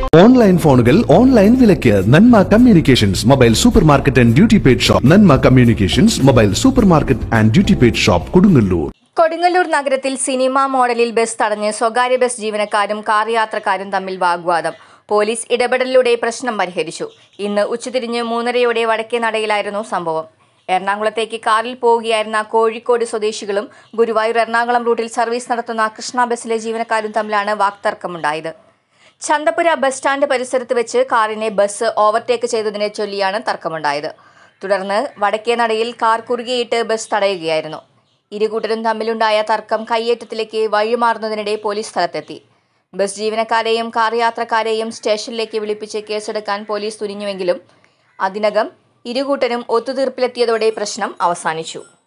online ഫോണുകൾ online വിലയ്ക്ക് Nanma communications mobile super market and duty paid shop Nanma communications mobile super market and duty paid shop Kodungallur Kodungallur നഗരത്തിൽ cinema മോഡലിൽ bus തടഞ്ഞ് സ്വകാര്യ bus ജീവനക്കാരും കാർ യാത്രക്കാരും തമ്മിൽ വാഗ്വാദം പോലീസ് ഇടപെടലിലൂടെ പ്രശ്നം പരിഹരിച്ചു ഇന്ന് ഉച്ചതിരിഞ്ഞ് മൂന്നരയോടെ വടക്കേ നടയിലായിരുന്നു സംഭവം എറണാകുളത്തേക്ക് കാറിൽ പോവുകയായിരുന്ന കോഴിക്കോട് സ്വദേശികളും ഗുരുവായൂർ എറണാകുളം റൂട്ടിൽ സർവീസ് നടത്തുന്ന കൃഷ്ണ ബസ്സിലെ ജീവനക്കാരും തമ്മിലാണ് വാക്തർക്കമുണ്ടായത് ചന്തപുര ബസ് സ്റ്റാൻഡ് പരിസരത്ത് വെച്ച് കാറിനെ ബസ് ഓവർടേക്ക് ചെയ്തതിനെ ചൊല്ലിയാണ് തർക്കമുണ്ടായത് തുടർന്ന് വടക്കേ നടയിൽ കാർ കുറുകെയിട്ട് ബസ് തടയുകയായിരുന്നു ഇരുകൂട്ടരും തമ്മിലുണ്ടായ തർക്കം കയ്യേറ്റത്തിലേക്ക് വഴിമാറുന്നതിനിടെ പോലീസ് സ്ഥലത്തെത്തി ബസ് ജീവനക്കാരെയും കാർ യാത്രക്കാരെയും സ്റ്റേഷനിലേക്ക് വിളിപ്പിച്ച് കേസെടുക്കാൻ പോലീസ് തുനിഞ്ഞുവെങ്കിലും അതിനകം ഇരുകൂട്ടരും ഒത്തുതീർപ്പിലെത്തിയതോടെ പ്രശ്നം അവസാനിച്ചു